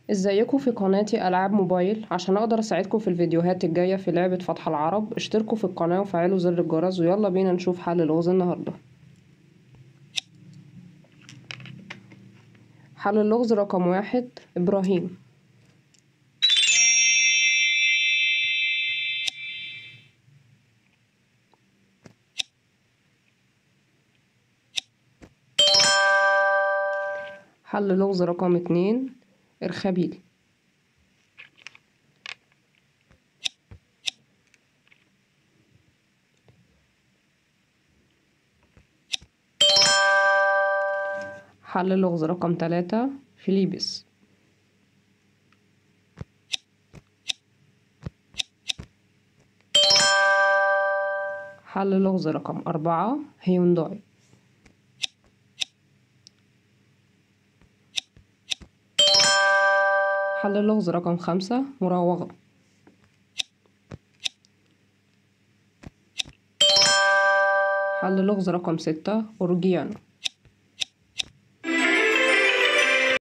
ازيكم في قناتي ألعاب موبايل عشان أقدر أساعدكم في الفيديوهات الجاية في لعبة فتح العرب اشتركوا في القناة وفعلوا زر الجرس ويلا بينا نشوف حل اللغز النهاردة حل اللغز رقم واحد إبراهيم حل لغز رقم اتنين إرخبيل حل لغز رقم تلاتة فيليبس حل لغز رقم أربعة هيونداي حل اللغز رقم خمسة مراوغة حل اللغز رقم ستة أورجيانو